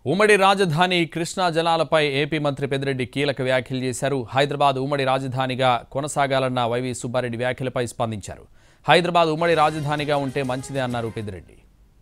ఉమ్మడి రాజధాని కృష్ణా జలాలపై ఏపీ మంత్రి పెద్దిరెడ్డి కీలక వ్యాఖ్యలు చేశారు హైదరాబాద్ ఉమ్మడి రాజధానిగా కొనసాగాలన్న వైవి సుబ్బారెడ్డి వ్యాఖ్యలపై స్పందించారు హైదరాబాద్ ఉమ్మడి రాజధానిగా ఉంటే మంచిదే అన్నారు పెద్దిరెడ్డి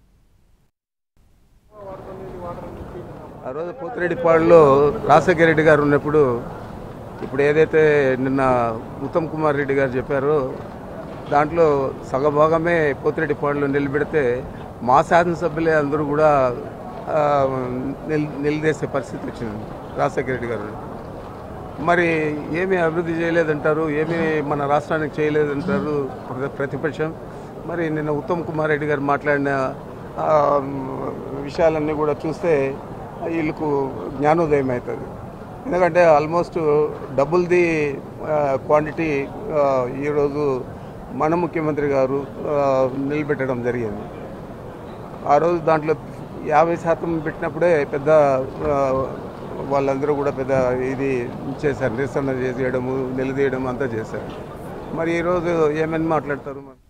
ఆ రోజు పోతిరెడ్డిపాడులో రాజశేఖర రెడ్డి గారు ఉన్నప్పుడు ఇప్పుడు ఏదైతే నిన్న ఉత్తమ్ కుమార్ రెడ్డి గారు చెప్పారో దాంట్లో సగభాగమే పోతిరెడ్డిపాడులో నిలబెడితే మా శాసనసభ్యులే అందరూ కూడా ఆ, నిల్ నిలదీసే పరిస్థితి వచ్చింది రాజశేఖర రెడ్డి గారు మరి ఏమీ అభివృద్ధి చేయలేదంటారు ఏమీ మన రాష్ట్రానికి చేయలేదంటారు ప్ర- ప్రతిపక్షం మరి నిన్న ఉత్తమ్ కుమార్ రెడ్డి గారు మాట్లాడిన ఆ, విషయాలన్నీ కూడా చూస్తే వీళ్ళకు జ్ఞానోదయం అవుతుంది ఎందుకంటే ఆల్మోస్ట్ డబుల్ ది క్వాంటిటీ ఈరోజు మన ముఖ్యమంత్రి గారు ఆ, నిలబెట్టడం జరిగింది ఆ రోజు దాంట్లో యాభై శాతం పెట్టినప్పుడే పెద్ద ఆ, వాళ్ళందరూ కూడా పెద్ద ఇది చేశారు నిరసన చేసేయడము నిలదీయడం అంతా చేశారు మరి ఈరోజు ఏమని మాట్లాడతారు